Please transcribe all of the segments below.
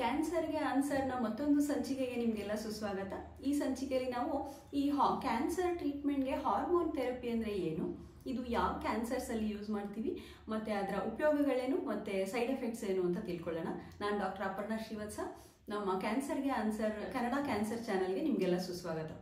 ಕ್ಯಾನ್ಸರ್ಗೆ ಆನ್ಸರ್ನ ಮತ್ತೊಂದು ಸಂಚಿಕೆಗೆ ನಿಮಗೆಲ್ಲ ಸುಸ್ವಾಗತ ಈ ಸಂಚಿಕೆಯಲ್ಲಿ ನಾವು ಈ ಹಾ ಕ್ಯಾನ್ಸರ್ ಟ್ರೀಟ್ಮೆಂಟ್ಗೆ ಹಾರ್ಮೋನ್ ಥೆರಪಿ ಅಂದರೆ ಏನು ಇದು ಯಾವ ಕ್ಯಾನ್ಸರ್ಸ್ ಅಲ್ಲಿ ಯೂಸ್ ಮಾಡ್ತೀವಿ ಮತ್ತೆ ಅದರ ಉಪಯೋಗಗಳೇನು ಮತ್ತೆ ಸೈಡ್ ಎಫೆಕ್ಟ್ಸ್ ಏನು ಅಂತ ತಿಳ್ಕೊಳ್ಳೋಣ ನಾನು ಡಾಕ್ಟರ್ ಅಪರ್ಣಾ ಶ್ರೀವತ್ಸ ನಮ್ಮ ಕ್ಯಾನ್ಸರ್ಗೆ ಆನ್ಸರ್ ಕನ್ನಡ ಕ್ಯಾನ್ಸರ್ ಚಾನಲ್ಗೆ ನಿಮಗೆಲ್ಲ ಸುಸ್ವಾಗತ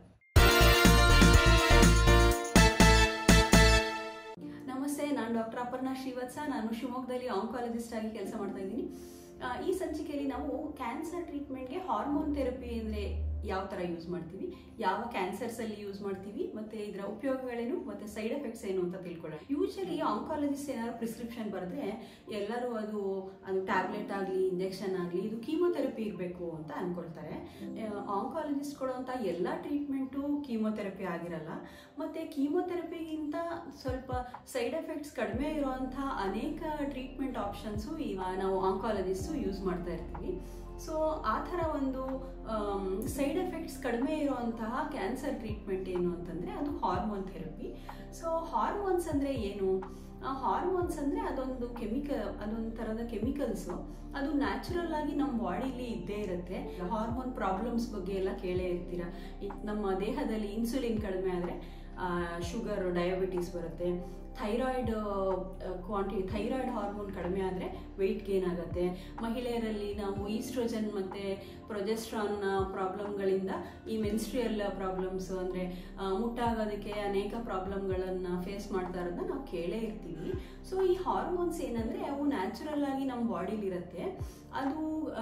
ನಮಸ್ತೆ ನಾನು ಡಾಕ್ಟರ್ ಅಪರ್ಣಾ ಶ್ರೀವತ್ಸ ನಾನು ಶಿವಮೊಗ್ಗದಲ್ಲಿ ಆಂಕಾಲಜಿಸ್ಟ್ ಆಗಿ ಕೆಲಸ ಮಾಡ್ತಾ ಇದ್ದೀನಿ ಆ, ಈ ಸಂಚಿಕೆಯಲ್ಲಿ ನಾವು ಕ್ಯಾನ್ಸರ್ ಟ್ರೀಟ್ಮೆಂಟ್ಗೆ ಹಾರ್ಮೋನ್ ಥೆರಪಿ ಅಂದರೆ ಯಾವ ಥರ ಯೂಸ್ ಮಾಡ್ತೀವಿ ಯಾವ ಕ್ಯಾನ್ಸರ್ಸ್ ಅಲ್ಲಿ ಯೂಸ್ ಮಾಡ್ತೀವಿ ಮತ್ತೆ ಇದರ ಉಪಯೋಗಗಳೇನು ಮತ್ತೆ ಸೈಡ್ ಎಫೆಕ್ಟ್ಸ್ ಏನು ಅಂತ ತಿಳ್ಕೊಳ್ಳೋಣ ಯೂಶಲಿ ಆಂಕಾಲಜಿಸ್ಟ್ ಏನಾದ್ರು ಪ್ರಿಸ್ಕ್ರಿಪ್ಷನ್ ಬರೆದ್ರೆ ಎಲ್ಲರೂ ಅದು ಅದು ಟ್ಯಾಬ್ಲೆಟ್ ಆಗಲಿ ಇಂಜೆಕ್ಷನ್ ಆಗಲಿ ಇದು ಕೀಮೋಥೆರಪಿ ಇರಬೇಕು ಅಂತ ಅನ್ಕೊಳ್ತಾರೆ ಆಂಕಾಲಜಿಸ್ಟ್ ಕೊಡುವಂಥ ಎಲ್ಲ ಟ್ರೀಟ್ಮೆಂಟು ಕೀಮೋಥೆರಪಿ ಆಗಿರಲ್ಲ ಮತ್ತೆ ಕೀಮೋಥೆರಪಿಗಿಂತ ಸ್ವಲ್ಪ ಸೈಡ್ ಎಫೆಕ್ಟ್ಸ್ ಕಡಿಮೆ ಇರುವಂಥ ಅನೇಕ ಟ್ರೀಟ್ಮೆಂಟ್ ಆಪ್ಷನ್ಸು ಈ ನಾವು ಆಂಕಾಲಜಿಸ್ಟು ಯೂಸ್ ಮಾಡ್ತಾ ಇರ್ತೀವಿ ಸೊ ಆ ಥರ ಒಂದು ಸೈಡ್ ಎಫೆಕ್ಟ್ಸ್ ಕಡಿಮೆ ಇರುವಂತಹ ಕ್ಯಾನ್ಸರ್ ಟ್ರೀಟ್ಮೆಂಟ್ ಏನು ಅಂತಂದರೆ ಅದು ಹಾರ್ಮೋನ್ ಥೆರಪಿ ಸೊ ಹಾರ್ಮೋನ್ಸ್ ಅಂದರೆ ಏನು ಹಾರ್ಮೋನ್ಸ್ ಅಂದರೆ ಅದೊಂದು ಕೆಮಿಕಲ್ ಅದೊಂದು ಥರದ ಕೆಮಿಕಲ್ಸು ಅದು ನ್ಯಾಚುರಲ್ ಆಗಿ ನಮ್ಮ ಬಾಡಿಲಿ ಇದ್ದೇ ಇರುತ್ತೆ ಹಾರ್ಮೋನ್ ಪ್ರಾಬ್ಲಮ್ಸ್ ಬಗ್ಗೆ ಎಲ್ಲ ಕೇಳೇ ಇರ್ತೀರ ಈ ನಮ್ಮ ದೇಹದಲ್ಲಿ ಇನ್ಸುಲಿನ್ ಕಡಿಮೆ ಆದರೆ ಶುಗರ್ ಡಯಾಬಿಟಿಸ್ ಬರುತ್ತೆ ಥೈರಾಯ್ಡ್ ಕ್ವಾಂಟಿ ಥೈರಾಯ್ಡ್ ಹಾರ್ಮೋನ್ ಕಡಿಮೆ ಆದರೆ ವೆಯ್ಟ್ ಗೇನ್ ಆಗುತ್ತೆ ಮಹಿಳೆಯರಲ್ಲಿ ನಾವು ಈಸ್ಟ್ರೋಜನ್ ಮತ್ತು ಪ್ರೊಜೆಸ್ಟ್ರಾನ್ ಪ್ರಾಬ್ಲಮ್ಗಳಿಂದ ಈ ಮೆನ್ಸ್ಟ್ರಿಯಲ್ ಪ್ರಾಬ್ಲಮ್ಸ್ ಅಂದರೆ ಮುಟ್ಟಾಗೋದಕ್ಕೆ ಅನೇಕ ಪ್ರಾಬ್ಲಮ್ಗಳನ್ನು ಫೇಸ್ ಮಾಡ್ತಾ ಇರೋದನ್ನ ನಾವು ಕೇಳೇ ಇರ್ತೀವಿ ಸೊ ಈ ಹಾರ್ಮೋನ್ಸ್ ಏನಂದರೆ ಅವು ನ್ಯಾಚುರಲ್ ಆಗಿ ನಮ್ಮ ಬಾಡಿಲಿರುತ್ತೆ ಅದು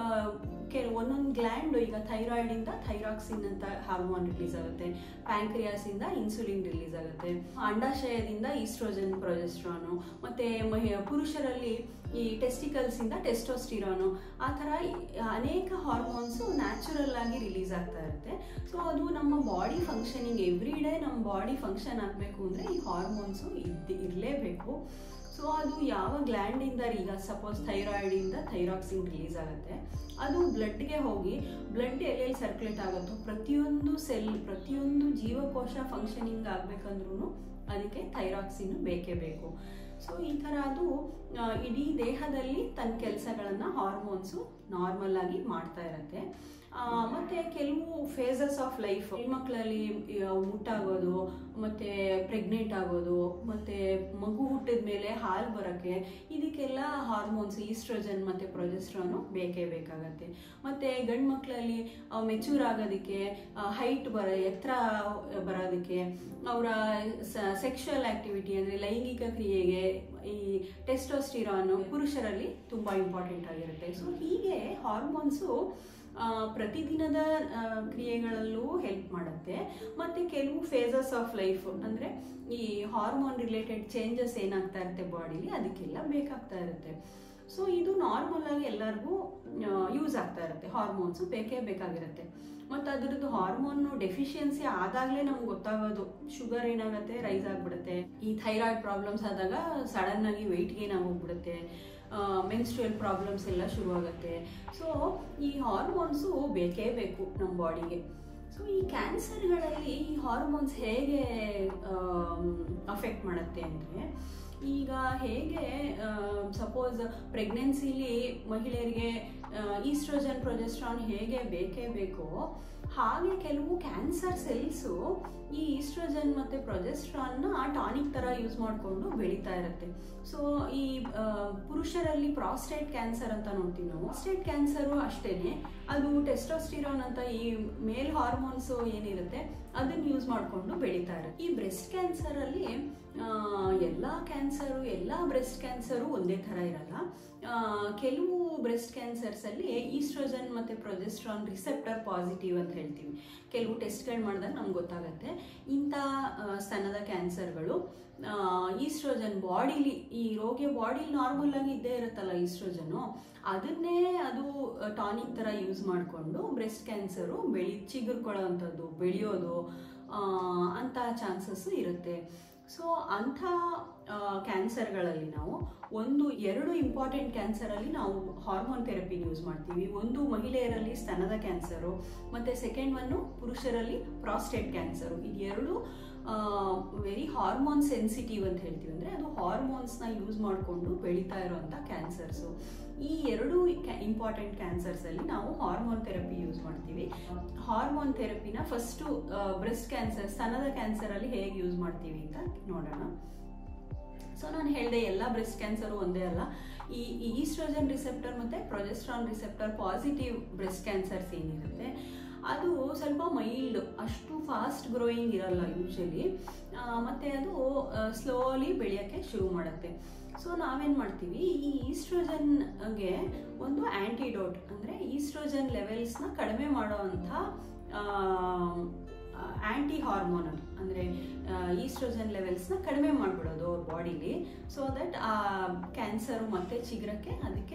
ಕೆಲ ಒಂದೊಂದು ಗ್ಲ್ಯಾಂಡ್ ಈಗ ಥೈರಾಯ್ಡಿಂದ ಥೈರಾಕ್ಸಿನ್ ಅಂತ ಹಾರ್ಮೋನ್ ರಿಲೀಸ್ ಆಗುತ್ತೆ ಪ್ಯಾಂಕ್ರಿಯಾಸಿಂದ ಇನ್ಸುಲಿನ್ ರಿಲೀಸ್ ಆಗುತ್ತೆ ಅಂಡಾಶಯದಿಂದ ಈಸ್ಟ್ರೋಜನ್ ಪ್ರೊಜೆಸ್ಟ್ರಾನು ಮತ್ತೆ ಮಹಿ ಪುರುಷರಲ್ಲಿ ಈ ಟೆಸ್ಟಿಕಲ್ಸ್ ಇಂದ ಟೆಸ್ಟೋಸ್ಟಿರಾನು ಆ ಥರ ಅನೇಕ ಹಾರ್ಮೋನ್ಸು ನ್ಯಾಚುರಲ್ ಆಗಿ ರಿಲೀಸ್ ಆಗ್ತಾ ಇರುತ್ತೆ ಸೊ ಅದು ನಮ್ಮ ಬಾಡಿ ಫಂಕ್ಷನಿಂಗ್ ಎವ್ರಿ ಡೇ ನಮ್ಮ ಬಾಡಿ ಫಂಕ್ಷನ್ ಆಗಬೇಕು ಅಂದರೆ ಈ ಹಾರ್ಮೋನ್ಸು ಇದ್ದು ಇರಲೇಬೇಕು ಸೊ ಅದು ಯಾವ ಗ್ಲ್ಯಾಂಡಿಂದ ಈಗ ಸಪೋಸ್ ಥೈರಾಯ್ಡಿಂದ ಥೈರಾಕ್ಸಿನ್ ರಿಲೀಸ್ ಆಗುತ್ತೆ ಅದು ಬ್ಲಡ್ಗೆ ಹೋಗಿ ಬ್ಲಡ್ ಎಲ್ಲೆಲ್ಲಿ ಸರ್ಕ್ಯುಲೇಟ್ ಆಗುತ್ತೋ ಪ್ರತಿಯೊಂದು ಸೆಲ್ ಪ್ರತಿಯೊಂದು ಜೀವಕೋಶ ಫಂಕ್ಷನಿಂಗ್ ಆಗಬೇಕಂದ್ರೂ ಅದಕ್ಕೆ ಥೈರಾಕ್ಸಿನ್ ಬೇಕೇ ಬೇಕು ಸೊ ಈ ಥರ ಅದು ಆ, ಇಡೀ ದೇಹದಲ್ಲಿ ತನ್ನ ಕೆಲಸಗಳನ್ನು ಹಾರ್ಮೋನ್ಸು ನಾರ್ಮಲ್ ಆಗಿ ಮಾಡ್ತಾ ಇರುತ್ತೆ ಆ, ಮತ್ತೆ ಕೆಲವು ಫೇಸಸ್ ಆಫ್ ಲೈಫ್ ಹೆಣ್ಮಕ್ಳಲ್ಲಿ ಆ, ಮುಟ್ಟಾಗೋದು ಮತ್ತೆ ಪ್ರೆಗ್ನೆಂಟ್ ಆಗೋದು ಮತ್ತೆ ಮಗು ಹುಟ್ಟಿದ ಮೇಲೆ ಹಾಲು ಬರೋಕ್ಕೆ ಇದಕ್ಕೆಲ್ಲ ಹಾರ್ಮೋನ್ಸ್ ಈಸ್ಟ್ರೋಜನ್ ಮತ್ತೆ ಪ್ರೊಜೆಸ್ಟ್ರಾನು ಬೇಕೇ ಬೇಕಾಗತ್ತೆ ಮತ್ತೆ ಗಂಡು ಮಕ್ಕಳಲ್ಲಿ ಮೆಚೂರ್ ಆಗೋದಕ್ಕೆ ಹೈಟ್ ಬರ ಎತ್ತರ ಬರೋದಕ್ಕೆ ಅವರ ಸೆಕ್ಷುವಲ್ ಆಕ್ಟಿವಿಟಿ ಅಂದರೆ ಲೈಂಗಿಕ ಕ್ರಿಯೆಗೆ ಈ ಟೆಸ್ಟೋಸ್ಟಿರಾನು ಪುರುಷರಲ್ಲಿ ತುಂಬ ಇಂಪಾರ್ಟೆಂಟ್ ಆಗಿರುತ್ತೆ ಸೊ ಹೀಗೆ ಹಾರ್ಮೋನ್ಸು ಆ, ಪ್ರತಿದಿನದ ಆ, ಕ್ರಿಯೆಗಳಲ್ಲೂ ಹೆಲ್ಪ್ ಮಾಡುತ್ತೆ ಮತ್ತು ಕೆಲವು ಫೇಸಸ್ ಆಫ್ ಲೈಫ್ ಅಂದರೆ ಈ ಹಾರ್ಮೋನ್ ರಿಲೇಟೆಡ್ ಚೇಂಜಸ್ ಏನಾಗ್ತಾ ಇರುತ್ತೆ ಬಾಡಿಲಿ ಅದಕ್ಕೆಲ್ಲ ಬೇಕಾಗ್ತಾ ಇರುತ್ತೆ ಸೊ ಇದು ನಾರ್ಮಲ್ ಆಗಿ ಎಲ್ಲರಿಗೂ ಯೂಸ್ ಆಗ್ತಾ ಇರುತ್ತೆ ಹಾರ್ಮೋನ್ಸು ಬೇಕೇ ಬೇಕಾಗಿರುತ್ತೆ ಮತ್ತು ಅದರದ್ದು ಹಾರ್ಮೋನ್ ಡೆಫಿಷಿಯನ್ಸಿ ಆದಾಗಲೇ ನಮ್ಗೆ ಗೊತ್ತಾಗೋದು ಶುಗರ್ ಏನಾಗುತ್ತೆ ರೈಸ್ ಆಗಿಬಿಡುತ್ತೆ ಈ ಥೈರಾಯ್ಡ್ ಪ್ರಾಬ್ಲಮ್ಸ್ ಆದಾಗ ಸಡನ್ ಆಗಿ ವೆಯ್ಟ್ ಗೇನ್ ಆಗೋಗ್ಬಿಡುತ್ತೆ ಮೆನ್ಸ್ಟ್ರಿಯಲ್ ಪ್ರಾಬ್ಲಮ್ಸ್ ಎಲ್ಲ ಶುರುವಾಗುತ್ತೆ ಸೊ ಈ ಹಾರ್ಮೋನ್ಸು ಬೇಕೇ ಬೇಕು ನಮ್ಮ ಬಾಡಿಗೆ ಸೊ ಈ ಕ್ಯಾನ್ಸರ್ಗಳಲ್ಲಿ ಈ ಹಾರ್ಮೋನ್ಸ್ ಹೇಗೆ ಅಫೆಕ್ಟ್ ಮಾಡುತ್ತೆ ಅಂದರೆ ಈಗ ಹೇಗೆ ಸಪೋಸ್ ಪ್ರೆಗ್ನೆನ್ಸಿಲಿ ಮಹಿಳೆಯರಿಗೆ ಈಸ್ಟ್ರೋಜನ್ ಪ್ರೊಜೆಸ್ಟ್ರಾನ್ ಹೇಗೆ ಬೇಕೇ ಬೇಕೋ ಹಾಗೆ ಕೆಲವು ಕ್ಯಾನ್ಸರ್ ಸೆಲ್ಸು ಈ ಈಸ್ಟ್ರೋಜನ್ ಮತ್ತು ಪ್ರೊಜೆಸ್ಟ್ರಾನ್ನ ಟಾನಿಕ್ ಥರ ಯೂಸ್ ಮಾಡಿಕೊಂಡು ಬೆಳೀತಾ ಇರುತ್ತೆ ಸೊ ಈ ಆ, ಪುರುಷರಲ್ಲಿ ಪ್ರಾಸ್ಟೇಟ್ ಕ್ಯಾನ್ಸರ್ ಅಂತ ನೋಡ್ತೀವಿ ನಾವು ಪ್ರಾಸ್ಟೇಟ್ ಕ್ಯಾನ್ಸರು ಅಷ್ಟೇನೆ ಅದು ಟೆಸ್ಟೋಸ್ಟಿರಾನ್ ಅಂತ ಈ ಮೇಲ್ ಹಾರ್ಮೋನ್ಸ್ ಏನಿರುತ್ತೆ ಅದನ್ನ ಯೂಸ್ ಮಾಡಿಕೊಂಡು ಬೆಳೀತಾ ಇರುತ್ತೆ ಈ ಬ್ರೆಸ್ಟ್ ಕ್ಯಾನ್ಸರಲ್ಲಿ ಎಲ್ಲ ಕ್ಯಾನ್ಸರು ಎಲ್ಲ ಬ್ರೆಸ್ಟ್ ಕ್ಯಾನ್ಸರು ಒಂದೇ ಥರ ಇರಲ್ಲ ಆ, ಕೆಲವು ಬ್ರೆಸ್ಟ್ ಕ್ಯಾನ್ಸರ್ಸಲ್ಲಿ ಈಸ್ಟ್ರೋಜನ್ ಮತ್ತು ಪ್ರೊಜೆಸ್ಟ್ರಾನ್ ರಿಸೆಪ್ಟರ್ ಪಾಸಿಟಿವ್ ಅಂತ ಹೇಳ್ತೀವಿ ಕೆಲವು ಟೆಸ್ಟ್ಗಳು ಮಾಡಿದಾಗ ನಮ್ಗೆ ಗೊತ್ತಾಗುತ್ತೆ ಇಂಥ ಆ, ಸ್ತನದ ಕ್ಯಾನ್ಸರ್ಗಳು ಈಸ್ಟ್ರೋಜನ್ ಬಾಡಿಲಿ ಈ ರೋಗಿಯ ಬಾಡಿಲಿ ನಾರ್ಮಲ್ ಆಗಿ ಇದ್ದೇ ಇರುತ್ತಲ್ಲ ಈಸ್ಟ್ರೋಜನು ಅದನ್ನೇ ಅದು ಟಾನಿಕ್ ಥರ ಯೂಸ್ ಮಾಡಿಕೊಂಡು ಬ್ರೆಸ್ಟ್ ಕ್ಯಾನ್ಸರು ಬೆಳಿ ಚಿಗುರ್ಕೊಳ್ಳೋ ಅಂಥದ್ದು ಬೆಳೆಯೋದು ಆ, ಅಂಥ ಚಾನ್ಸಸ್ಸು ಇರುತ್ತೆ ಸೊ ಅಂಥ ಕ್ಯಾನ್ಸರ್ಗಳಲ್ಲಿ ನಾವು ಒಂದು ಎರಡು ಇಂಪಾರ್ಟೆಂಟ್ ಕ್ಯಾನ್ಸರಲ್ಲಿ ನಾವು ಹಾರ್ಮೋನ್ ಥೆರಪಿ ಯೂಸ್ ಮಾಡ್ತೀವಿ ಒಂದು ಮಹಿಳೆಯರಲ್ಲಿ ಸ್ತನದ ಕ್ಯಾನ್ಸರು ಮತ್ತು ಸೆಕೆಂಡ್ ಒನ್ನು ಪುರುಷರಲ್ಲಿ ಪ್ರಾಸ್ಟೇಟ್ ಕ್ಯಾನ್ಸರು ಇದು ಎರಡು ವೆರಿ ಹಾರ್ಮೋನ್ ಸೆನ್ಸಿಟಿವ್ ಅಂತ ಹೇಳ್ತೀವಿ ಅಂದರೆ ಅದು ಹಾರ್ಮೋನ್ಸ್ನ ಯೂಸ್ ಮಾಡಿಕೊಂಡು ಬೆಳೀತಾ ಇರೋವಂಥ ಕ್ಯಾನ್ಸರ್ಸು ಈ ಎರಡು ಇಂಪಾರ್ಟೆಂಟ್ ಕ್ಯಾನ್ಸರ್ಸಲ್ಲಿ ನಾವು ಹಾರ್ಮೋನ್ ಥೆರಪಿ ಯೂಸ್ ಮಾಡ್ತೀವಿ ಹಾರ್ಮೋನ್ ಥೆರಪಿನ ಫಸ್ಟು ಬ್ರೆಸ್ಟ್ ಕ್ಯಾನ್ಸರ್ ಸ್ತನದ ಕ್ಯಾನ್ಸರಲ್ಲಿ ಹೇಗೆ ಯೂಸ್ ಮಾಡ್ತೀವಿ ಅಂತ ನೋಡೋಣ ಸೊ ನಾನು ಹೇಳಿದೆ ಎಲ್ಲ ಬ್ರೆಸ್ಟ್ ಕ್ಯಾನ್ಸರು ಒಂದೇ ಅಲ್ಲ ಈ ಈಸ್ಟ್ರೋಜನ್ ರಿಸೆಪ್ಟರ್ ಮತ್ತು progesterone receptor positive breast cancers ಏನಿರುತ್ತೆ ಅದು ಸ್ವಲ್ಪ ಮೈಲ್ಡ್ ಅಷ್ಟು ಫಾಸ್ಟ್ ಗ್ರೋಯಿಂಗ್ ಇರಲ್ಲ ಯೂಶಲಿ ಮತ್ತು ಅದು ಸ್ಲೋಲಿ ಬೆಳೆಯೋಕ್ಕೆ ಶುರು ಮಾಡುತ್ತೆ ಸೊ ನಾವೇನು ಮಾಡ್ತೀವಿ ಈ ಈಸ್ಟ್ರೋಜನ್ಗೆ ಒಂದು ಆ್ಯಂಟಿಡೋಟ್ ಅಂದರೆ ಈಸ್ಟ್ರೋಜನ್ ಲೆವೆಲ್ಸ್ನ ಕಡಿಮೆ ಮಾಡೋವಂಥ ಆ್ಯಂಟಿ ಹಾರ್ಮೋನ್ ಅದು ಅಂದರೆ ಈಸ್ಟ್ರೋಜನ್ ಲೆವೆಲ್ಸ್ನ ಕಡಿಮೆ ಮಾಡಿಬಿಡೋದು ಅವ್ರ ಬಾಡಿಲಿ ಸೊ ದಟ್ ಆ ಕ್ಯಾನ್ಸರು ಮತ್ತೆ ಚಿಗುರಕ್ಕೆ ಅದಕ್ಕೆ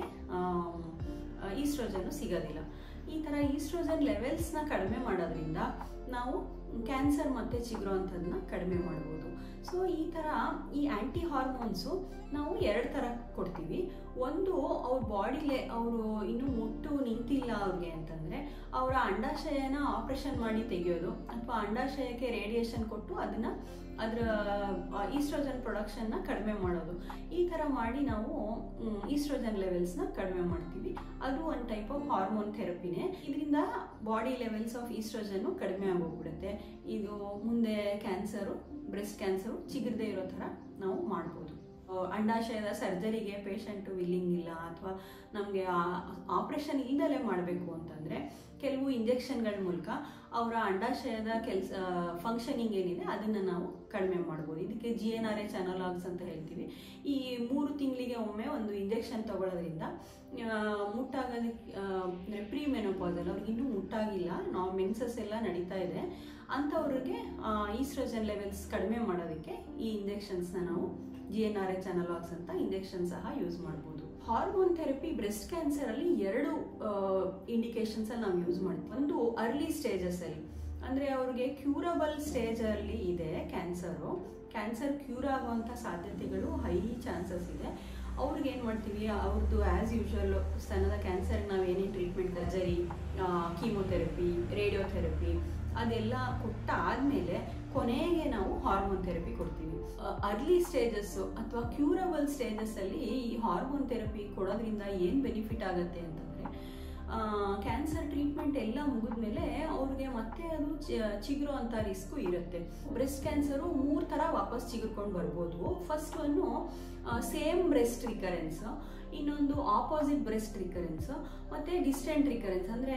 ಈಸ್ಟ್ರೋಜನ್ನು ಸಿಗೋದಿಲ್ಲ ಈ ಥರ ಈಸ್ಟ್ರೋಜನ್ ಲೆವೆಲ್ಸ್ನ ಕಡಿಮೆ ಮಾಡೋದ್ರಿಂದ ನಾವು ಕ್ಯಾನ್ಸರ್ ಮತ್ತೆ ಚಿಗುರು ಅಂಥದನ್ನ ಕಡಿಮೆ ಮಾಡ್ಬೋದು ಸೊ ಈ ಥರ ಈ ಆ್ಯಂಟಿ ಹಾರ್ಮೋನ್ಸು ನಾವು ಎರಡು ಥರ ಕೊಡ್ತೀವಿ ಒಂದು ಅವ್ರ ಬಾಡಿಲೇ ಅವರು ಇನ್ನೂ ಮುಟ್ಟು ನಿಂತಿಲ್ಲ ಅವ್ರಿಗೆ ಅಂತಂದರೆ ಅವರ ಅಂಡಾಶಯನ ಆಪ್ರೇಷನ್ ಮಾಡಿ ತೆಗೆಯೋದು ಅಥವಾ ಅಂಡಾಶಯಕ್ಕೆ ರೇಡಿಯೇಷನ್ ಕೊಟ್ಟು ಅದನ್ನು ಅದರ ಈಸ್ಟ್ರೋಜನ್ ಪ್ರೊಡಕ್ಷನ್ನ ಕಡಿಮೆ ಮಾಡೋದು ಈ ಥರ ಮಾಡಿ ನಾವು ಈಸ್ಟ್ರೋಜನ್ ಲೆವೆಲ್ಸ್ನ ಕಡಿಮೆ ಮಾಡ್ತೀವಿ ಅದು ಒಂದು ಟೈಪ್ ಆಫ್ ಹಾರ್ಮೋನ್ ಥೆರಪಿನೇ ಇದರಿಂದ ಬಾಡಿ ಲೆವೆಲ್ಸ್ ಆಫ್ ಈಸ್ಟ್ರೋಜನ್ನು ಕಡಿಮೆ ಆಗೋಗ್ಬಿಡುತ್ತೆ ಇದು ಮುಂದೆ ಕ್ಯಾನ್ಸರು ಬ್ರೆಸ್ಟ್ ಕ್ಯಾನ್ಸರು ಚಿಗುರದೇ ಇರೋ ಥರ ನಾವು ಮಾಡ್ಬೋದು ಅಂಡಾಶಯದ ಸರ್ಜರಿಗೆ ಪೇಷಂಟು ವಿಲ್ಲಿಂಗ್ ಇಲ್ಲ ಅಥವಾ ನಮಗೆ ಆಪ್ರೇಷನ್ ಇಲ್ದಲೇ ಮಾಡಬೇಕು ಅಂತಂದರೆ ಕೆಲವು ಇಂಜೆಕ್ಷನ್ಗಳ ಮೂಲಕ ಅವರ ಅಂಡಾಶಯದ ಕೆಲಸ ಫಂಕ್ಷನಿಂಗ್ ಏನಿದೆ ಅದನ್ನು ನಾವು ಕಡಿಮೆ ಮಾಡ್ಬೋದು ಇದಕ್ಕೆ G N R H analogues ಅಂತ ಹೇಳ್ತೀವಿ ಈ ಮೂರು ತಿಂಗಳಿಗೆ ಒಮ್ಮೆ ಒಂದು ಇಂಜೆಕ್ಷನ್ ತಗೊಳ್ಳೋದ್ರಿಂದ ಮುಟ್ಟಾಗೋದಕ್ಕೆ ಅಂದರೆ ಪ್ರೀ ಮೆನೋಪಾಸಲ್ ಅವ್ರಿಗೆ ಇನ್ನೂ ಮುಟ್ಟಾಗಿಲ್ಲ ನಾವು ಮೆನ್ಸಸ್ ಎಲ್ಲ ನಡೀತಾ ಇದೆ ಅಂಥವ್ರಿಗೆ ಈಸ್ಟ್ರೋಜನ್ ಲೆವೆಲ್ಸ್ ಕಡಿಮೆ ಮಾಡೋದಕ್ಕೆ ಈ ಇಂಜೆಕ್ಷನ್ಸ್ನ ನಾವು G N R H analogues ಅಂತ ಇಂಜೆಕ್ಷನ್ ಸಹ ಯೂಸ್ ಮಾಡ್ಬೋದು ಹಾರ್ಮೋನ್ ಥೆರಪಿ ಬ್ರೆಸ್ಟ್ ಕ್ಯಾನ್ಸರಲ್ಲಿ ಎರಡು ಇಂಡಿಕೇಶನ್ಸಲ್ಲಿ ನಾವು ಯೂಸ್ ಮಾಡ್ತೀವಿ ಒಂದು ಅರ್ಲಿ ಸ್ಟೇಜಸಲ್ಲಿ ಅಂದರೆ ಅವ್ರಿಗೆ ಕ್ಯೂರಬಲ್ ಸ್ಟೇಜಲ್ಲಿ ಇದೆ ಕ್ಯಾನ್ಸರು ಕ್ಯಾನ್ಸರ್ ಕ್ಯೂರ್ ಆಗುವಂಥ ಸಾಧ್ಯತೆಗಳು ಹೈ ಚಾನ್ಸಸ್ ಇದೆ ಅವ್ರಿಗೆ ಏನು ಮಾಡ್ತೀವಿ ಅವ್ರದ್ದು ಆ್ಯಸ್ ಯೂಶುವಲ್ ಸ್ತನದ ಕ್ಯಾನ್ಸರ್ಗೆ ನಾವು ಏನೇನು ಟ್ರೀಟ್ಮೆಂಟ್ ಸರ್ಜರಿ ಕೀಮೊಥೆರಪಿ ರೇಡಿಯೋಥೆರಪಿ ಅದೆಲ್ಲ ಕೊಟ್ಟಾದಮೇಲೆ ಕೊನೆಗೆ ನಾವು ಹಾರ್ಮೋನ್ ಥೆರಪಿ ಕೊಡ್ತೀವಿ ಅರ್ಲಿ ಸ್ಟೇಜಸ್ಸು ಅಥವಾ ಕ್ಯೂರಬಲ್ ಸ್ಟೇಜಸ್ಸಲ್ಲಿ ಈ ಹಾರ್ಮೋನ್ ಥೆರಪಿ ಕೊಡೋದ್ರಿಂದ ಏನು ಬೆನಿಫಿಟ್ ಆಗುತ್ತೆ ಅಂತಂದರೆ ಕ್ಯಾನ್ಸರ್ ಟ್ರೀಟ್ಮೆಂಟ್ ಎಲ್ಲ ಮುಗಿದ್ಮೇಲೆ ಅವ್ರಿಗೆ ಮತ್ತೆ ಅದು ಚಿಗುರು ಅಂತ ರಿಸ್ಕು ಇರುತ್ತೆ ಬ್ರೆಸ್ಟ್ ಕ್ಯಾನ್ಸರು ಮೂರು ಥರ ವಾಪಸ್ ಚಿಗುರ್ಕೊಂಡು ಬರ್ಬೋದು first one same breast recurrence ಇನ್ನೊಂದು ಆಪೋಸಿಟ್ ಬ್ರೆಸ್ಟ್ ರಿಕರೆನ್ಸ್ ಮತ್ತು ಡಿಸ್ಟೆಂಟ್ ರಿಕರೆನ್ಸ್ ಅಂದರೆ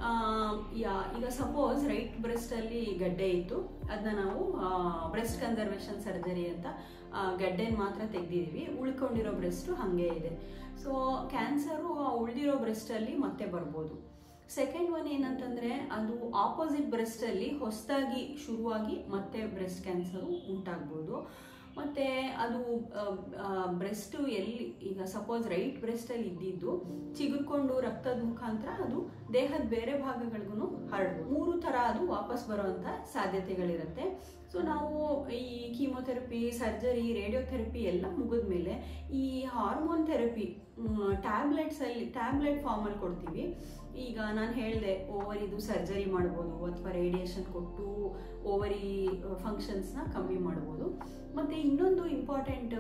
ಈಗ ಸಪೋಸ್ ರೈಟ್ ಬ್ರೆಸ್ಟಲ್ಲಿ ಗಡ್ಡೆ ಇತ್ತು ಅದನ್ನ ನಾವು ಬ್ರೆಸ್ಟ್ ಕನ್ಸರ್ವೇಷನ್ ಸರ್ಜರಿ ಅಂತ ಗಡ್ಡೆನ ಮಾತ್ರ ತೆಗೆದಿದ್ದೀವಿ ಉಳ್ಕೊಂಡಿರೋ ಬ್ರೆಸ್ಟು ಹಾಗೆ ಇದೆ ಸೊ ಕ್ಯಾನ್ಸರು ಉಳಿದಿರೋ ಬ್ರೆಸ್ಟಲ್ಲಿ ಮತ್ತೆ ಬರ್ಬೋದು ಸೆಕೆಂಡ್ ಒನ್ ಏನಂತಂದರೆ ಅದು ಆಪೋಸಿಟ್ ಬ್ರೆಸ್ಟಲ್ಲಿ ಹೊಸದಾಗಿ ಶುರುವಾಗಿ ಮತ್ತೆ ಬ್ರೆಸ್ಟ್ ಕ್ಯಾನ್ಸರು ಉಂಟಾಗ್ಬೋದು ಮತ್ತು ಅದು ಬ್ರೆಸ್ಟು ಎಲ್ಲಿ ಈಗ ಸಪೋಸ್ ರೈಟ್ ಬ್ರೆಸ್ಟಲ್ಲಿ ಇದ್ದಿದ್ದು ಚಿಗುರ್ಕೊಂಡು ರಕ್ತದ ಮುಖಾಂತರ ಅದು ದೇಹದ ಬೇರೆ ಭಾಗಗಳಿಗೂ ಹರಡ್ಬೋದು ಮೂರು ಥರ ಅದು ವಾಪಸ್ ಬರುವಂಥ ಸಾಧ್ಯತೆಗಳಿರುತ್ತೆ ಸೊ ನಾವು ಈ ಕೀಮೊಥೆರಪಿ ಸರ್ಜರಿ ರೇಡಿಯೋಥೆರಪಿ ಎಲ್ಲ ಮುಗಿದ್ಮೇಲೆ ಈ ಹಾರ್ಮೋನ್ ಥೆರಪಿ ಟ್ಯಾಬ್ಲೆಟ್ಸಲ್ಲಿ ಟ್ಯಾಬ್ಲೆಟ್ ಫಾರ್ಮಲ್ಲಿ ಕೊಡ್ತೀವಿ ಈಗ ನಾನು ಹೇಳಿದೆ ಓವರಿದು ಸರ್ಜರಿ ಮಾಡ್ಬೋದು ಅಥವಾ ರೇಡಿಯೇಷನ್ ಕೊಟ್ಟು ಓವರಿ ಫಂಕ್ಷನ್ಸ್ನ ಕಮ್ಮಿ ಮಾಡ್ಬೋದು ಮತ್ತು ಇನ್ನೊಂದು ಇಂಪಾರ್ಟೆಂಟ್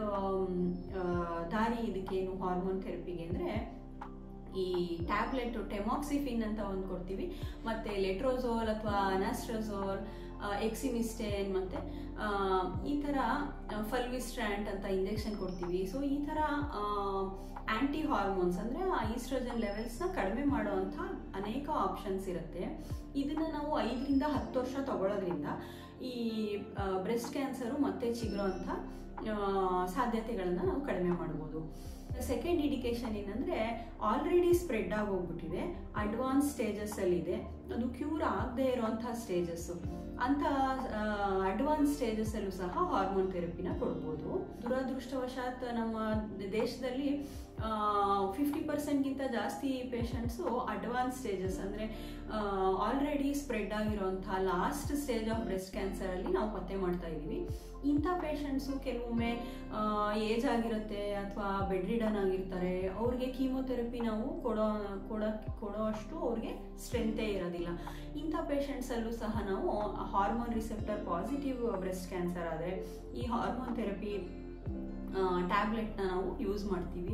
ದಾರಿ ಇದಕ್ಕೇನು ಹಾರ್ಮೋನ್ ಥೆರಪಿಗೆ ಅಂದರೆ ಈ ಟ್ಯಾಬ್ಲೆಟ್ ಟೆಮಾಕ್ಸಿಫಿನ್ ಅಂತ ಒಂದು ಕೊಡ್ತೀವಿ ಮತ್ತು ಲೆಟ್ರೋಝೋಲ್ ಅಥವಾ ಅನಾಸ್ಟ್ರಝೋಲ್ ಎಕ್ಸಿಮಿಸ್ಟೇನ್ ಮತ್ತು ಈ ಥರ ಫಲ್ವಿಸ್ಟ್ರ್ಯಾಂಟ್ ಅಂತ ಇಂಜೆಕ್ಷನ್ ಕೊಡ್ತೀವಿ ಸೊ ಈ ಥರ ಆ್ಯಂಟಿ ಹಾರ್ಮೋನ್ಸ್ ಅಂದರೆ ಆ ಈಸ್ಟ್ರೋಜನ್ ಲೆವೆಲ್ಸ್ನ ಕಡಿಮೆ ಮಾಡುವಂಥ ಅನೇಕ ಆಪ್ಷನ್ಸ್ ಇರುತ್ತೆ ಇದನ್ನು ನಾವು ಐದರಿಂದ ಹತ್ತು ವರ್ಷ ತಗೊಳ್ಳೋದ್ರಿಂದ ಈ ಬ್ರೆಸ್ಟ್ ಕ್ಯಾನ್ಸರು ಮತ್ತೆ ಚಿಗುರುವಂಥ ಸಾಧ್ಯತೆಗಳನ್ನು ನಾವು ಕಡಿಮೆ ಮಾಡ್ಬೋದು ಸೆಕೆಂಡ್ ಇಂಡಿಕೇಶನ್ ಏನಂದರೆ ಆಲ್ರೆಡಿ ಸ್ಪ್ರೆಡ್ ಆಗೋಗ್ಬಿಟ್ಟಿದೆ ಅಡ್ವಾನ್ಸ್ ಸ್ಟೇಜಸ್ಸಲ್ಲಿದೆ ಅದು ಕ್ಯೂರ್ ಆಗದೆ ಇರೋವಂಥ ಸ್ಟೇಜಸ್ಸು ಅಂಥ ಅಡ್ವಾನ್ಸ್ ಸ್ಟೇಜಸ್ಸಲ್ಲೂ ಸಹ ಹಾರ್ಮೋನ್ ಥೆರಪಿನ ಕೊಡ್ಬೋದು ದುರದೃಷ್ಟವಶಾತ್ ನಮ್ಮ ದೇಶದಲ್ಲಿ ಫಿಫ್ಟಿ ಪರ್ಸೆಂಟ್ಗಿಂತ ಜಾಸ್ತಿ ಪೇಷಂಟ್ಸು ಅಡ್ವಾನ್ಸ್ ಸ್ಟೇಜಸ್ ಅಂದರೆ ಆಲ್ರೆಡಿ ಸ್ಪ್ರೆಡ್ ಆಗಿರೋಂಥ ಲಾಸ್ಟ್ ಸ್ಟೇಜ್ ಆಫ್ ಬ್ರೆಸ್ಟ್ ಕ್ಯಾನ್ಸರಲ್ಲಿ ನಾವು ಪತ್ತೆ ಮಾಡ್ತಾ ಇದ್ದೀವಿ ಇಂಥ ಪೇಷಂಟ್ಸು ಕೆಲವೊಮ್ಮೆ ಏಜ್ ಆಗಿರುತ್ತೆ ಅಥವಾ ಬೆಡ್ ರಿಡನ್ ಆಗಿರ್ತಾರೆ ಅವ್ರಿಗೆ ಕೀಮೊಥೆರಪಿ ನಾವು ಕೊಡೋ ಕೊಡೋ ಕೊಡೋ ಅಷ್ಟು ಅವ್ರಿಗೆ ಸ್ಟ್ರೆಂತೇ ಇರೋದಿಲ್ಲ ಇಂಥ ಪೇಷಂಟ್ಸಲ್ಲೂ ಸಹ ನಾವು hormone receptor positive breast cancer ಆದರೆ ಈ ಹಾರ್ಮೋನ್ ಥೆರಪಿ ಟ್ಯಾಬ್ಲೆಟ್ನ ನಾವು ಯೂಸ್ ಮಾಡ್ತೀವಿ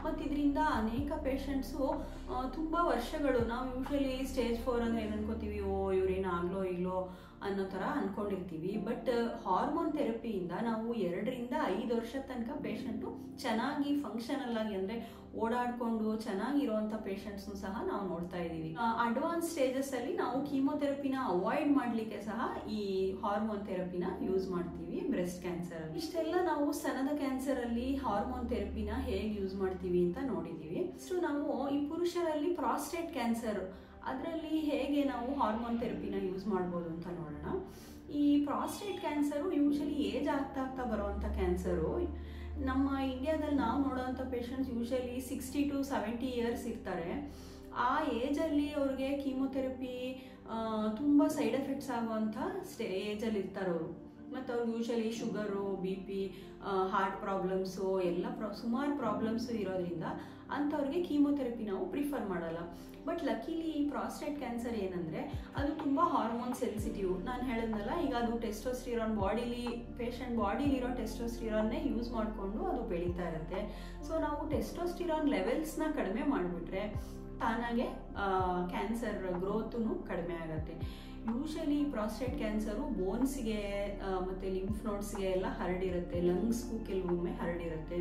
ಮತ್ತು ಇದರಿಂದ ಅನೇಕ ಪೇಷಂಟ್ಸು ತುಂಬ ವರ್ಷಗಳು ನಾವು ಯೂಶಲಿ ಸ್ಟೇಜ್ ಫೋರ್ ಅಂದರೆ ಏನು ಅನ್ಕೋತೀವಿ ಓ ಇವ್ರೇನು ಆಗ್ಲೋ ಇಲ್ಲೋ ಅನ್ನೋ ಥರ ಅನ್ಕೊಂಡಿರ್ತೀವಿ ಬಟ್ ಹಾರ್ಮೋನ್ ಥೆರಪಿಯಿಂದ ನಾವು ಎರಡರಿಂದ ಐದು ವರ್ಷದ ತನಕ ಪೇಷಂಟು ಚೆನ್ನಾಗಿ ಫಂಕ್ಷನಲ್ ಆಗಿ ಅಂದರೆ ಓಡಾಡಿಕೊಂಡು ಚೆನ್ನಾಗಿರುವಂಥ ಪೇಷಂಟ್ಸ್ನು ಸಹ ನಾವು ನೋಡ್ತಾ ಇದ್ದೀವಿ ಅಡ್ವಾನ್ಸ್ ಸ್ಟೇಜಸ್ ಅಲ್ಲಿ ನಾವು ಕೀಮೋಥೆರಪಿನ ಅವಾಯ್ಡ್ ಮಾಡಲಿಕ್ಕೆ ಸಹ ಈ ಹಾರ್ಮೋನ್ ಥೆರಪಿನ ಯೂಸ್ ಮಾಡ್ತೀವಿ ಬ್ರೆಸ್ಟ್ ಕ್ಯಾನ್ಸರ್ ಇಷ್ಟೆಲ್ಲ ನಾವು ಸ್ತನದ ಕ್ಯಾನ್ಸರ್ ಅಲ್ಲಿ ಹಾರ್ಮೋನ್ ಥೆರಪಿನ ಹೇಗೆ ಯೂಸ್ ಮಾಡ್ತೀವಿ ಅಂತ ನೋಡಿದೀವಿ ಸೊ ನಾವು ಈ ಪುರುಷರಲ್ಲಿ ಪ್ರಾಸ್ಟೇಟ್ ಕ್ಯಾನ್ಸರ್ ಅದರಲ್ಲಿ ಹೇಗೆ ನಾವು ಹಾರ್ಮೋನ್ ಥೆರಪಿನ ಯೂಸ್ ಮಾಡ್ಬೋದು ಅಂತ ನೋಡೋಣ ಈ ಪ್ರಾಸ್ಟೇಟ್ ಕ್ಯಾನ್ಸರು ಯೂಶಲಿ ಏಜ್ ಆಗ್ತಾ ಆಗ್ತಾ ಬರುವಂಥ ಕ್ಯಾನ್ಸರು ನಮ್ಮ ಇಂಡಿಯಾದಲ್ಲಿ ನಾವು ನೋಡೋವಂಥ patients usually sixty to seventy years ಇರ್ತಾರೆ ಆ ಏಜಲ್ಲಿ ಅವ್ರಿಗೆ ಕೀಮೋಥೆರಪಿ ತುಂಬ ಸೈಡ್ ಎಫೆಕ್ಟ್ಸ್ ಆಗುವಂಥ ಸ್ಟೇ ಏಜಲ್ಲಿ ಇರ್ತಾರೆ ಅವರು ಮತ್ತು ಅವ್ರಿಗೆ usually sugar B P heart problems ಎಲ್ಲ ಪ್ರಾ ಸುಮಾರು ಪ್ರಾಬ್ಲಮ್ಸು ಇರೋದ್ರಿಂದ ಅಂಥವ್ರಿಗೆ ಕೀಮೋಥೆರಪಿ ನಾವು ಪ್ರಿಫರ್ ಮಾಡಲ್ಲ ಬಟ್ ಲಕ್ಕಿಲಿ ಈ ಪ್ರಾಸ್ಟೇಟ್ ಕ್ಯಾನ್ಸರ್ ಏನಂದರೆ ಅದು ತುಂಬ ಹಾರ್ಮೋನ್ ಸೆನ್ಸಿಟಿವ್ ನಾನು ಹೇಳಿದ್ನಲ್ಲ ಈಗ ಅದು ಟೆಸ್ಟೋಸ್ಟಿರಾನ್ ಬಾಡಿಲಿ ಪೇಷಂಟ್ ಬಾಡಿಲಿರೋ ಟೆಸ್ಟೋಸ್ಟಿರಾನ್ನೇ ಯೂಸ್ ಮಾಡಿಕೊಂಡು ಅದು ಬೆಳೀತಾ ಇರುತ್ತೆ ಸೊ ನಾವು ಟೆಸ್ಟೋಸ್ಟಿರಾನ್ ಲೆವೆಲ್ಸ್ನ ಕಡಿಮೆ ಮಾಡಿಬಿಟ್ರೆ ತಾನಾಗೆ ಕ್ಯಾನ್ಸರ್ ಗ್ರೋತು ಕಡಿಮೆ ಆಗುತ್ತೆ ಯೂಶಲಿ ಪ್ರಾಸ್ಟೇಟ್ ಕ್ಯಾನ್ಸರು ಬೋನ್ಸ್ಗೆ ಮತ್ತು ಲಿಂಫ್ ನೋಟ್ಸ್ಗೆ ಎಲ್ಲ ಹರಡಿರುತ್ತೆ ಲಂಗ್ಸ್ಗೂ ಕೆಲವೊಮ್ಮೆ ಹರಡಿರುತ್ತೆ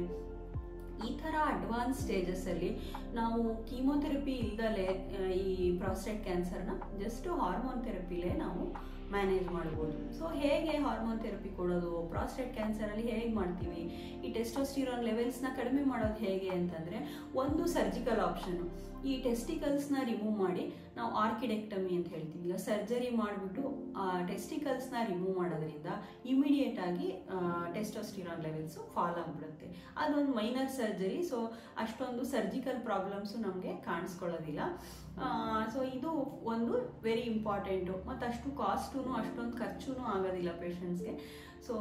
ಈ ಥರ ಅಡ್ವಾನ್ಸ್ ಸ್ಟೇಜಸ್ಸಲ್ಲಿ ನಾವು ಕೀಮೋಥೆರಪಿ ಇಲ್ದಲೇ ಈ ಪ್ರಾಸ್ಟೇಟ್ ಕ್ಯಾನ್ಸರ್ನ ಜಸ್ಟ್ ಹಾರ್ಮೋನ್ ಥೆರಪಿಲೇ ನಾವು ಮ್ಯಾನೇಜ್ ಮಾಡ್ಬೋದು ಸೊ ಹೇಗೆ ಹಾರ್ಮೋನ್ ಥೆರಪಿ ಕೊಡೋದು ಪ್ರಾಸ್ಟೇಟ್ ಕ್ಯಾನ್ಸರಲ್ಲಿ ಹೇಗೆ ಮಾಡ್ತೀವಿ ಈ ಟೆಸ್ಟೋಸ್ಟಿರಾನ್ ಲೆವೆಲ್ಸ್ನ ಕಡಿಮೆ ಮಾಡೋದು ಹೇಗೆ ಅಂತಂದರೆ ಒಂದು ಸರ್ಜಿಕಲ್ ಆಪ್ಷನು ಈ ಟೆಸ್ಟಿಕಲ್ಸ್ನ ರಿಮೂವ್ ಮಾಡಿ ನಾವು ಆರ್ಕಿಡೆಕ್ಟಮಿ ಅಂತ ಹೇಳ್ತೀವಿ ಈಗ ಸರ್ಜರಿ ಮಾಡಿಬಿಟ್ಟು ಟೆಸ್ಟಿಕಲ್ಸ್ನ ರಿಮೂವ್ ಮಾಡೋದ್ರಿಂದ ಇಮಿಡಿಯೇಟ್ ಆಗಿ ಟೆಸ್ಟೋಸ್ಟಿರಾನ್ ಲೆವೆಲ್ಸು ಫಾಲ್ ಆಗಿಬಿಡುತ್ತೆ ಅದೊಂದು ಮೈನರ್ ಸರ್ಜರಿ ಸೊ ಅಷ್ಟೊಂದು ಸರ್ಜಿಕಲ್ ಪ್ರಾಬ್ಲಮ್ಸು ನಮಗೆ ಕಾಣಿಸ್ಕೊಳ್ಳೋದಿಲ್ಲ ಸೊ ಇದು ಒಂದು ವೆರಿ ಇಂಪಾರ್ಟೆಂಟು ಮತ್ತು ಅಷ್ಟು ಕಾಸ್ಟೂ ಅಷ್ಟೊಂದು ಖರ್ಚು ಆಗೋದಿಲ್ಲ ಪೇಷಂಟ್ಸ್ಗೆ ಸೊ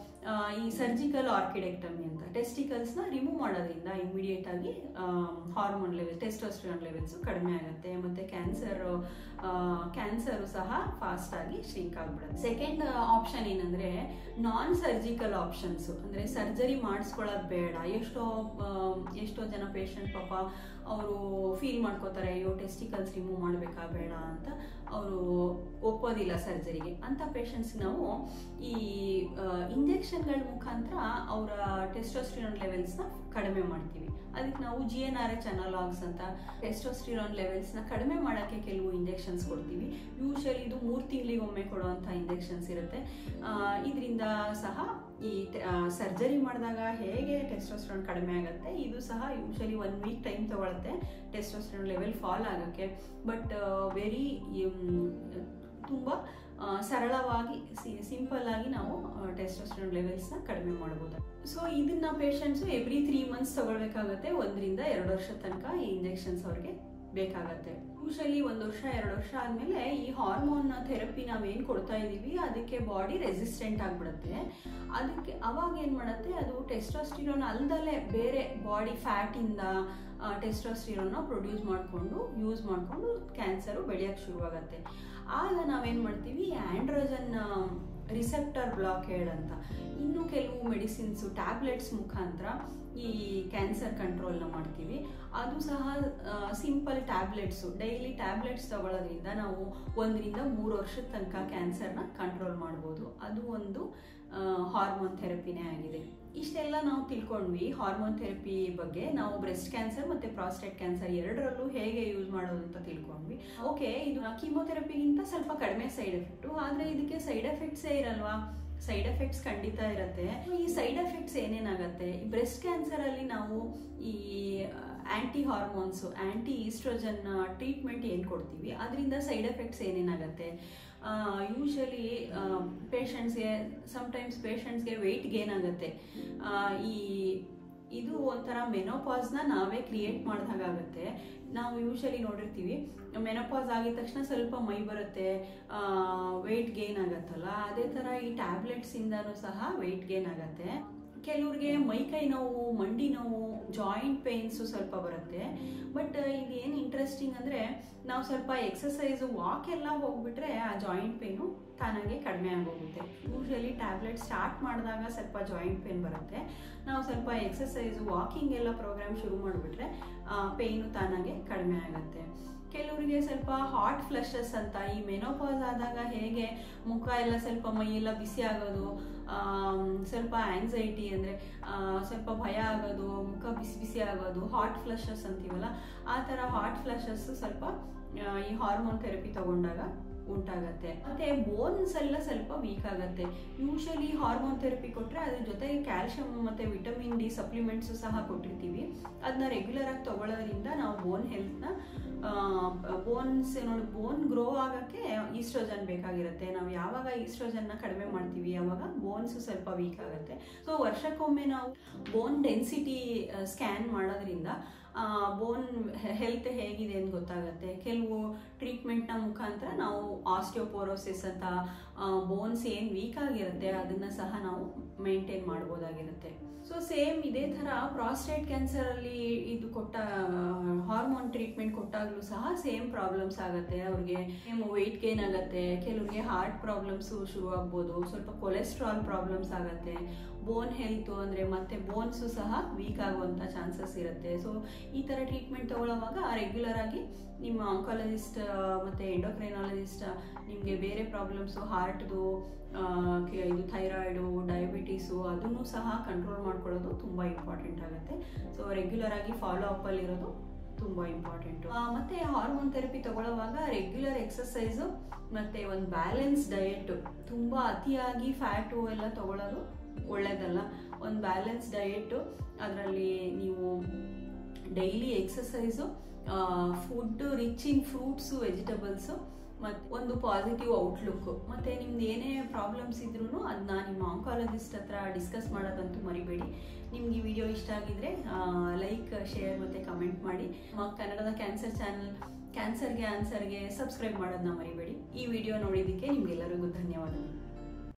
ಈ ಸರ್ಜಿಕಲ್ ಆರ್ಕಿಡೆಕ್ಟಮಿ ಅಂತ ಟೆಸ್ಟಿಕಲ್ಸ್ನ ರಿಮೂವ್ ಮಾಡೋದ್ರಿಂದ ಇಮಿಡಿಯೇಟ್ ಆಗಿ ಹಾರ್ಮೋನ್ ಲೆವೆಲ್ ಟೆಸ್ಟೋಸ್ಟಿರಾನ್ ಲೆವೆಲ್ಸು ಕಡಿಮೆ ಆಗುತ್ತೆ ಮತ್ತು ಕ್ಯಾನ್ಸರ್ ಕ್ಯಾನ್ಸರು ಸಹ ಫಾಸ್ಟ್ ಆಗಿ ಶ್ರಿಂಕ್ ಆಗಿಬಿಡುತ್ತೆ ಸೆಕೆಂಡ್ ಆಪ್ಷನ್ ಏನಂದರೆ ನಾನ್ ಸರ್ಜಿಕಲ್ ಆಪ್ಷನ್ಸು ಅಂದರೆ ಸರ್ಜರಿ ಮಾಡಿಸ್ಕೊಳ್ಳೋದು ಬೇಡ ಎಷ್ಟೋ ಎಷ್ಟೋ ಜನ ಪೇಷಂಟ್ ಪಾಪ ಅವರು ಫೀಲ್ ಮಾಡ್ಕೋತಾರೆ ಅಯ್ಯೋ ಟೆಸ್ಟಿಕಲ್ಸ್ ರಿಮೂವ್ ಮಾಡಬೇಕಾ ಬೇಡ ಅಂತ ಅವರು ಒಪ್ಪೋದಿಲ್ಲ ಸರ್ಜರಿಗೆ ಅಂಥ ಪೇಷಂಟ್ಸ್ ನಾವು ಈ ಇಂಜೆಕ್ಷನ್ಗಳ ಮುಖಾಂತರ ಅವರ ಟೆಸ್ಟೋಸ್ಟಿರಾನ್ ಲೆವೆಲ್ಸ್ನ ಕಡಿಮೆ ಮಾಡ್ತೀವಿ ಅದಕ್ಕೆ ನಾವು G N R H analogues ಅಂತ ಟೆಸ್ಟೋಸ್ಟಿರಾನ್ ಲೆವೆಲ್ಸ್ನ ಕಡಿಮೆ ಮಾಡೋಕ್ಕೆ ಕೆಲವು ಇಂಜೆಕ್ಷನ್ಸ್ ಕೊಡ್ತೀವಿ ಯೂಶಲಿ ಇದು ಮೂರು ತಿಂಗಳಿಗೊಮ್ಮೆ ಕೊಡುವಂಥ ಇಂಜೆಕ್ಷನ್ಸ್ ಇರುತ್ತೆ ಇದರಿಂದ ಸಹ ಈ ಸರ್ಜರಿ ಮಾಡಿದಾಗ ಹೇಗೆ ಟೆಸ್ಟೋಸ್ಟಿರಾನ್ ಕಡಿಮೆ ಆಗುತ್ತೆ ಇದು ಸಹ ಯೂಶಲಿ ಒನ್ ವೀಕ್ ಟೈಮ್ ತಗೊಳುತ್ತೆ ಟೆಸ್ಟೋಸ್ಟಿರಾನ್ ಲೆವೆಲ್ ಫಾಲ್ ಆಗೋಕ್ಕೆ ಬಟ್ ವೆರಿ ತುಂಬ ಸರಳವಾಗಿ ಸಿಂಪಲ್ ಆಗಿ ನಾವು ಟೆಸ್ಟೋಸ್ಟಿರಾನ್ ಲೆವೆಲ್ಸ್ನ ಕಡಿಮೆ ಮಾಡ್ಬೋದು ಸೊ ಇದನ್ನ ಪೇಷಂಟ್ಸು ಎವ್ರಿ ತ್ರೀ ಮಂತ್ಸ್ ತಗೊಳ್ಬೇಕಾಗತ್ತೆ ಒಂದರಿಂದ ಎರಡು ವರ್ಷದ ತನಕ ಈ ಇಂಜೆಕ್ಷನ್ಸ್ ಅವ್ರಿಗೆ ಬೇಕಾಗತ್ತೆ ಯೂಶಲಿ ಒಂದು ವರ್ಷ ಎರಡು ವರ್ಷ ಆದಮೇಲೆ ಈ ಹಾರ್ಮೋನ್ ಥೆರಪಿ ನಾವೇನು ಕೊಡ್ತಾ ಇದ್ದೀವಿ ಅದಕ್ಕೆ ಬಾಡಿ ರೆಸಿಸ್ಟೆಂಟ್ ಆಗಿಬಿಡುತ್ತೆ ಅದಕ್ಕೆ ಅವಾಗ ಏನು ಮಾಡುತ್ತೆ ಅದು ಟೆಸ್ಟೋಸ್ಟಿರೋನ್ ಅಲ್ದಲೇ ಬೇರೆ ಬಾಡಿ ಫ್ಯಾಟಿಂದ ಟೆಸ್ಟೋಸ್ಟಿರೋನ್ನ ಪ್ರೊಡ್ಯೂಸ್ ಮಾಡಿಕೊಂಡು ಯೂಸ್ ಮಾಡಿಕೊಂಡು ಕ್ಯಾನ್ಸರು ಬೆಳೆಯೋಕ್ಕೆ ಶುರುವಾಗತ್ತೆ ಆಗ ನಾವೇನು ಮಾಡ್ತೀವಿ ಆ್ಯಂಡ್ರೋಜನ್ ರಿಸೆಪ್ಟರ್ ಬ್ಲಾಕೇಡ್ ಅಂತ ಇನ್ನು ಕೆಲವು ಮೆಡಿಸಿನ್ಸು ಟ್ಯಾಬ್ಲೆಟ್ಸ್ ಮುಖಾಂತರ ಈ ಕ್ಯಾನ್ಸರ್ ಕಂಟ್ರೋಲ್ನ ಮಾಡ್ತೀವಿ ಅದು ಸಹ ಸಿಂಪಲ್ ಟ್ಯಾಬ್ಲೆಟ್ಸು ಡೈಲಿ ಟ್ಯಾಬ್ಲೆಟ್ಸ್ ತಗೊಳ್ಳೋದ್ರಿಂದ ನಾವು ಒಂದರಿಂದ ಮೂರು ವರ್ಷದ ತನಕ ಕ್ಯಾನ್ಸರ್ನ ಕಂಟ್ರೋಲ್ ಮಾಡ್ಬೋದು ಅದು ಒಂದು ಹಾರ್ಮೋನ್ ಥೆರಪಿನೇ ಆಗಿದೆ ಇಷ್ಟೆಲ್ಲ ನಾವು ತಿಳ್ಕೊಂಡ್ವಿ ಹಾರ್ಮೋನ್ ಥೆರಪಿ ಬಗ್ಗೆ ನಾವು ಬ್ರೆಸ್ಟ್ ಕ್ಯಾನ್ಸರ್ ಮತ್ತು ಪ್ರಾಸ್ಟೇಟ್ ಕ್ಯಾನ್ಸರ್ ಎರಡರಲ್ಲೂ ಹೇಗೆ ಯೂಸ್ ಮಾಡೋದು ಅಂತ ತಿಳ್ಕೊಂಡ್ವಿ ಓಕೆ ಇದು ಕೀಮೋಥೆರಪಿಗಿಂತ ಸ್ವಲ್ಪ ಕಡಿಮೆ ಸೈಡ್ ಎಫೆಕ್ಟು ಆದರೆ ಇದಕ್ಕೆ ಸೈಡ್ ಎಫೆಕ್ಟ್ಸೇ ಇರಲ್ವಾ ಸೈಡ್ ಎಫೆಕ್ಟ್ಸ್ ಖಂಡಿತ ಇರುತ್ತೆ ಈ ಸೈಡ್ ಎಫೆಕ್ಟ್ಸ್ ಏನೇನಾಗುತ್ತೆ ಬ್ರೆಸ್ಟ್ ಕ್ಯಾನ್ಸರಲ್ಲಿ ನಾವು ಈ anti hormones anti estrogen treatment ಏನು ಕೊಡ್ತೀವಿ ಅದರಿಂದ ಸೈಡ್ ಎಫೆಕ್ಟ್ಸ್ ಏನೇನಾಗುತ್ತೆ ಯೂಶಲಿ ಪೇಷಂಟ್ಸ್ಗೆ ಸಮ್ಟೈಮ್ಸ್ ಪೇಷಂಟ್ಸ್ಗೆ ವೆಯ್ಟ್ ಗೇನ್ ಆಗುತ್ತೆ ಈ ಇದು ಒಂಥರ ಮೆನೋಪಾಸ್ನ ನಾವೇ ಕ್ರಿಯೇಟ್ ಮಾಡಿದಾಗುತ್ತೆ ನಾವು ಯೂಶಲಿ ನೋಡಿರ್ತೀವಿ ಮೆನೋಪಾಸ್ ಆಗಿದ ತಕ್ಷಣ ಸ್ವಲ್ಪ ಮೈ ಬರುತ್ತೆ ವೆಯ್ಟ್ ಗೇನ್ ಆಗತ್ತಲ್ಲ ಅದೇ ಥರ ಈ ಟ್ಯಾಬ್ಲೆಟ್ಸಿಂದನೂ ಸಹ ವೆಯ್ಟ್ ಗೇನ್ ಆಗತ್ತೆ ಕೆಲವ್ರಿಗೆ ಮೈಕೈ ನೋವು ಮಂಡಿ ನೋವು ಜಾಯಿಂಟ್ ಪೇನ್ಸು ಸ್ವಲ್ಪ ಬರುತ್ತೆ ಬಟ್ ಇದು ಏನು ಇಂಟ್ರೆಸ್ಟಿಂಗ್ ಅಂದರೆ ನಾವು ಸ್ವಲ್ಪ ಎಕ್ಸಸೈಸು ವಾಕ್ ಎಲ್ಲ ಹೋಗ್ಬಿಟ್ರೆ ಆ ಜಾಯಿಂಟ್ ಪೇನು ತಾನಾಗೆ ಕಡಿಮೆ ಆಗೋಗುತ್ತೆ ಯೂಶಲಿ ಟ್ಯಾಬ್ಲೆಟ್ ಸ್ಟಾರ್ಟ್ ಮಾಡಿದಾಗ ಸ್ವಲ್ಪ ಜಾಯಿಂಟ್ ಪೇನ್ ಬರುತ್ತೆ ನಾವು ಸ್ವಲ್ಪ ಎಕ್ಸಸೈಸು ವಾಕಿಂಗ್ ಎಲ್ಲ ಪ್ರೋಗ್ರಾಮ್ ಶುರು ಮಾಡಿಬಿಟ್ರೆ ಪೇಯ್ನು ತಾನಾಗೆ ಕಡಿಮೆ ಆಗುತ್ತೆ ಕೆಲವರಿಗೆ ಸ್ವಲ್ಪ ಹಾಟ್ ಫ್ಲಶಸ್ ಅಂತ ಈ ಮೆನೋಪಾಸ್ ಆದಾಗ ಹೇಗೆ ಮುಖ ಎಲ್ಲ ಸ್ವಲ್ಪ ಮೈ ಎಲ್ಲ ಬಿಸಿ ಆಗೋದು ಆಮ್, ಸ್ವಲ್ಪ ಆಂಗ್ಸೈಟಿ ಅಂದರೆ ಸ್ವಲ್ಪ ಭಯ ಆಗೋದು ಮುಖ ಬಿಸಿ ಬಿಸಿ ಆಗೋದು ಹಾಟ್ ಫ್ಲಶಸ್ ಅಂತೀವಲ್ಲ ಆ ಥರ ಹಾಟ್ ಫ್ಲಶಸ್ ಸ್ವಲ್ಪ ಆ, ಈ ಹಾರ್ಮೋನ್ ಥೆರಪಿ ತಗೊಂಡಾಗ ಉಂಟಾಗತ್ತೆ ಮತ್ತೆ ಬೋನ್ಸ್ ಎಲ್ಲ ಸ್ವಲ್ಪ ವೀಕ್ ಆಗುತ್ತೆ ಯೂಶಲಿ ಹಾರ್ಮೋನ್ ಥೆರಪಿ ಕೊಟ್ಟರೆ ಅದ್ರ ಜೊತೆಗೆ ಕ್ಯಾಲ್ಶಿಯಂ ಮತ್ತು ವಿಟಮಿನ್ ಡಿ ಸಪ್ಲಿಮೆಂಟ್ಸು ಸಹ ಕೊಟ್ಟಿರ್ತೀವಿ ಅದನ್ನ ರೆಗ್ಯುಲರ್ ಆಗಿ ತಗೊಳ್ಳೋದ್ರಿಂದ ನಾವು ಬೋನ್ ಹೆಲ್ತ್ನ ಬೋನ್ಸ್ ನೋಡಿ ಬೋನ್ ಗ್ರೋ ಆಗೋಕ್ಕೆ ಈಸ್ಟ್ರೋಜನ್ ಬೇಕಾಗಿರುತ್ತೆ ನಾವು ಯಾವಾಗ ಈಸ್ಟ್ರೋಜನ್ನ ಕಡಿಮೆ ಮಾಡ್ತೀವಿ ಆವಾಗ ಬೋನ್ಸ್ ಸ್ವಲ್ಪ ವೀಕ್ ಆಗುತ್ತೆ ಸೊ ವರ್ಷಕ್ಕೊಮ್ಮೆ ನಾವು ಬೋನ್ ಡೆನ್ಸಿಟಿ ಸ್ಕ್ಯಾನ್ ಮಾಡೋದ್ರಿಂದ ಬೋನ್ ಹೆಲ್ತ್ ಹೇಗಿದೆ ಅಂತ ಗೊತ್ತಾಗುತ್ತೆ ಕೆಲವು ಟ್ರೀಟ್ಮೆಂಟ್ನ ಮುಖಾಂತರ ನಾವು ಆಸ್ಟಿಯೋಪೋರೋಸಿಸ್ ಅಂತ ಬೋನ್ಸ್ ಏನು ವೀಕ್ ಆಗಿರುತ್ತೆ ಅದನ್ನು ಸಹ ನಾವು ಮೇಂಟೈನ್ ಮಾಡ್ಬೋದಾಗಿರುತ್ತೆ ಸೊ ಸೇಮ್ ಇದೇ ಥರ ಪ್ರಾಸ್ಟೇಟ್ ಕ್ಯಾನ್ಸರಲ್ಲಿ ಇದು ಕೊಟ್ಟ ಹಾರ್ಮೋನ್ ಟ್ರೀಟ್ಮೆಂಟ್ ಕೊಟ್ಟಾಗಲೂ ಸಹ ಸೇಮ್ ಪ್ರಾಬ್ಲಮ್ಸ್ ಆಗುತ್ತೆ ಅವ್ರಿಗೆ ವೆಯ್ಟ್ ಗೇನ್ ಆಗುತ್ತೆ ಕೆಲವ್ರಿಗೆ ಹಾರ್ಟ್ ಪ್ರಾಬ್ಲಮ್ಸು ಶುರು ಆಗ್ಬೋದು ಸ್ವಲ್ಪ ಕೊಲೆಸ್ಟ್ರಾಲ್ ಪ್ರಾಬ್ಲಮ್ಸ್ ಆಗುತ್ತೆ ಬೋನ್ ಹೆಲ್ತು ಅಂದರೆ ಮತ್ತೆ ಬೋನ್ಸು ಸಹ ವೀಕ್ ಆಗುವಂಥ ಚಾನ್ಸಸ್ ಇರುತ್ತೆ ಸೊ ಈ ಥರ ಟ್ರೀಟ್ಮೆಂಟ್ ತಗೊಳ್ಳೋವಾಗ ರೆಗ್ಯುಲರ್ ಆಗಿ ನಿಮ್ಮ ಆಂಕಾಲಜಿಸ್ಟ್ ಮತ್ತು ಎಂಡೋಕ್ರೈನಾಲಜಿಸ್ಟ್ ನಿಮಗೆ ಬೇರೆ ಪ್ರಾಬ್ಲಮ್ಸು ಹಾರ್ಟ್ದು ಇದು ಥೈರಾಯ್ಡು ಡಯಾಬಿಟೀಸು ಅದನ್ನು ಸಹ ಕಂಟ್ರೋಲ್ ಮಾಡ್ಕೊಳ್ಳೋದು ತುಂಬ ಇಂಪಾರ್ಟೆಂಟ್ ಆಗುತ್ತೆ ಸೊ ರೆಗ್ಯುಲರ್ ಆಗಿ ಫಾಲೋ ಅಪ್ಪಲ್ಲಿ ಇರೋದು ತುಂಬ ಇಂಪಾರ್ಟೆಂಟು ಮತ್ತು ಹಾರ್ಮೋನ್ ಥೆರಪಿ ತಗೊಳ್ಳುವಾಗ ರೆಗ್ಯುಲರ್ ಎಕ್ಸಸೈಸು ಮತ್ತು ಒಂದು ಬ್ಯಾಲೆನ್ಸ್ ಡಯೆಟು ತುಂಬ ಅತಿಯಾಗಿ ಫ್ಯಾಟು ಎಲ್ಲ ತಗೊಳ್ಳೋದು ಒಳ್ಳೆಯದಲ್ಲ ಒಂದು ಬ್ಯಾಲೆನ್ಸ್ ಡಯೆಟು ಅದರಲ್ಲಿ ನೀವು daily exercise food rich in fruits vegetables ಮತ್ತು ಒಂದು ಪಾಸಿಟಿವ್ ಔಟ್ಲುಕ್ಕು ಮತ್ತು ನಿಮ್ದು ಏನೇ ಪ್ರಾಬ್ಲಮ್ಸ್ ಇದ್ರೂ ಅದನ್ನ ನಿಮ್ಮ ಆಂಕಾಲಜಿಸ್ಟ್ ಹತ್ರ ಡಿಸ್ಕಸ್ ಮಾಡೋದಂತೂ ಮರಿಬೇಡಿ ನಿಮ್ಗೆ ಈ ವಿಡಿಯೋ ಇಷ್ಟ ಆಗಿದ್ರೆ ಲೈಕ್ ಶೇರ್ ಮತ್ತು ಕಮೆಂಟ್ ಮಾಡಿ ನಮ್ಮ ಕನ್ನಡದ ಕ್ಯಾನ್ಸರ್ ಚಾನಲ್ ಕ್ಯಾನ್ಸರ್ಗೆ ಆನ್ಸರ್ಗೆ ಸಬ್ಸ್ಕ್ರೈಬ್ ಮಾಡೋದನ್ನ ಮರಿಬೇಡಿ ಈ ವಿಡಿಯೋ ನೋಡಿದ್ದಕ್ಕೆ ನಿಮ್ಗೆಲ್ಲರಿಗೂ